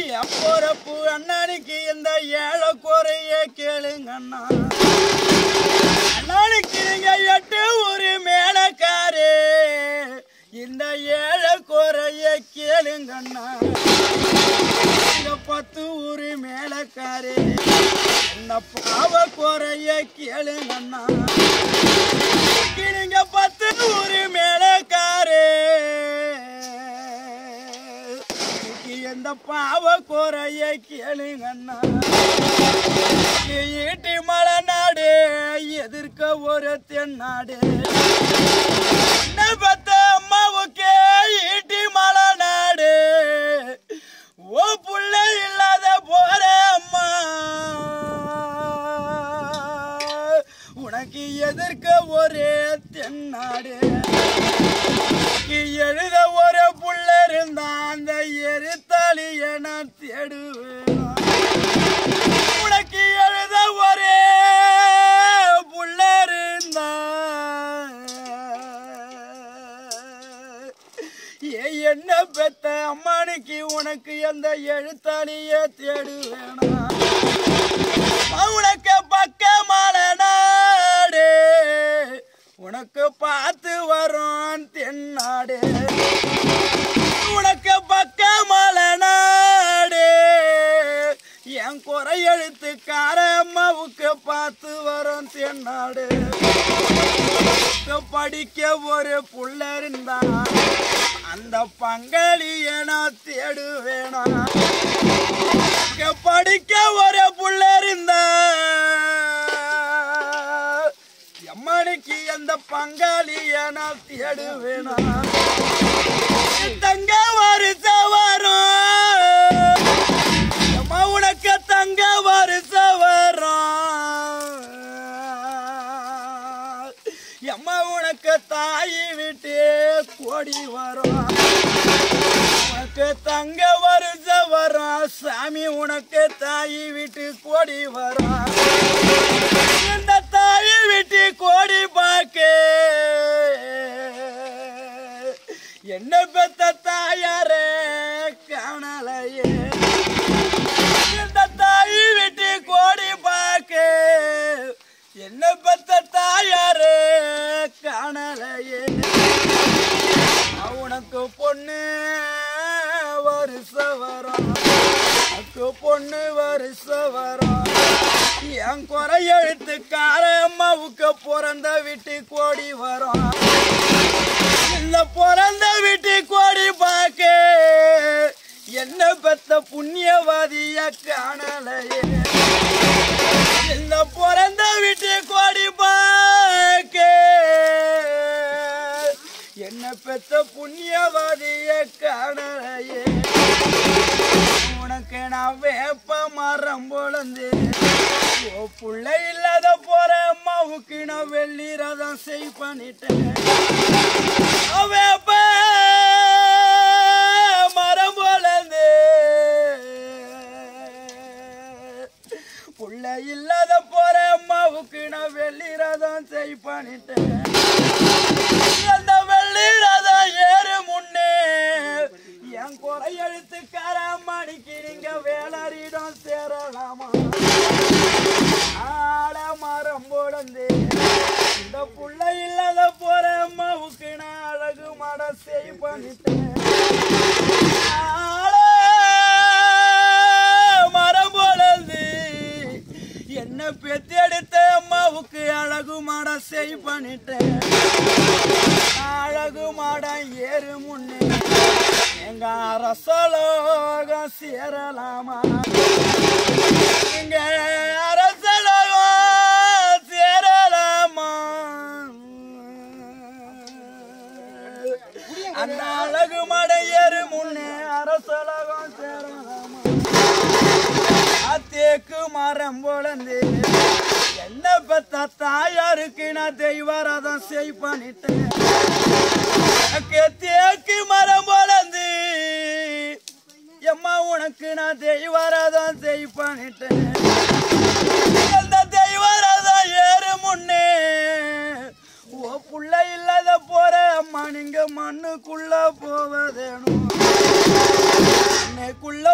என் போறப்பு அண்ணனுக்கு இந்த ஏழை குறைய கேளுங்க அண்ணா அண்ணனுக்கு நீங்க எட்டு ஒரு மேலக்காரு இந்த ஏழை குறைய கேளுங்க அண்ணா இந்த பத்து ஊரு மேலக்காரு இந்த பாவ குறைய கேளுங்க அண்ணா நீங்க பத்து ஊரு மேலக்காரு எந்த பாவ குறைய கேளுங்க அண்ணா ஈட்டி மலை நாடு எதிர்க்க ஒரு தென்னாடு என்ன பத்த அம்மாவுக்கே ஈட்டி மலை நாடு ஓ புள்ள இல்லாத போற அம்மா உனக்கு எதிர்க்க ஒரே தென்னாடு உனக்கு எழுத ஒரு புள்ள இருந்தா அந்த எரித்தாளிய நான் தேடுவேன் உனக்கு எழுத ஒரே புள்ள இருந்தா ஏ என்ன பெத்த அம்மானுக்கு உனக்கு எந்த எழுத்தாளிய தேடுவேனா உனக்கு பக்கமான நாடு உனக்கு பார்த்து வரும் தென்னாடு உனக்கு பக்கமான நாடு என் குறை எழுத்துக்கார அம்மாவுக்கு பார்த்து வரும் தென்னாடு உனக்கு படிக்க ஒரு புள்ள இருந்தா அந்த பங்காளிய நான் தேடுவேனா இங்க படிக்க ஒரு புள்ள இருந்தா எம்மனுக்கு அந்த பங்காளிய நான் தேடுவேனா தங்க வருஷ வரும் எம்மா உனக்கு தங்க வருஷ வரும் எம்மா உனக்கு தாய் விட்டு கோடி வரும் உனக்கு தங்க வருஷ வரும் சாமி உனக்கு தாய் விட்டு கோடி வரும் இந்த தாய் விட்டு கோடி பார்க்க என்ன பெத்த தாயாரே காணலையே இந்த தாய் விட்டு கோடி பார்க்க என்ன பெத்த தாயாரே காணலையே உனக்கு பொண்ணு வருஷ வரும் உனக்கு பொண்ணு வருஷ வரும் என் குறை எழுத்துக்கார அம்மாவுக்கு பிறந்த வீட்டு கோடி வரும் இந்த பிறந்த வீட்டு கோடி பார்க்க என்ன பெத்த புண்ணியவாதிய காணலையே இந்த பிறந்த வீட்டு கோடி பார்க்க என்ன பெத்த புண்ணியவாதிய காணலையே உனக்கு நான் வேப்ப மரம் பொழந்து ஓ புள்ள இல்லாத போற அம்மாவுக்கு நான் வெள்ளி ரதம் செய் பண்ணிட்டேன் ஓ வேப்ப மரம் பொழந்து புள்ள இல்லாத போற அம்மாவுக்கு நான் வெள்ளி ரதம் செய் பண்ணிட்டேன் அந்த வெள்ளி ரதம் ஏறு முன்னே என் குறை எழுத்துக்கார மணிக்கு நீங்க வேளாரிடம் சேரலாமா ஆட மரம் போடந்து இந்த புள்ள இல்லாத போற அம்மாவுக்கு நான் அழகு மட செய் பண்ணிட்டேன் ஆட மரம் போடந்து என்ன பெத்தெடுத்த அம்மாவுக்கு அழகு மாட செய் பண்ணிட்டேன் அழகு மாடம் ஏறு முன்னே எங்க அரசலோகம் சேரலாமா எங்க அரசலோகம் சேரலாமா அந்த அழகு மாடம் ஏறு முன்னே அரசலோகம் சேரலாமா தேக்கு மரம் பொழந்து என்ன பெத்த தாயாருக்கு நான் தெய்வாராதம் செய் பண்ணிட்டேன் எனக்கு தேக்கு மரம் பொழந்து எம்மா உனக்கு நான் தெய்வாராதம் செய் பண்ணிட்டேன் அந்த தெய்வாராதம் ஏறு முன்னே ஓ புள்ள இல்லாத போற அம்மா நீங்க மண்ணுக்குள்ள போவதேனும் மண்ணுக்குள்ள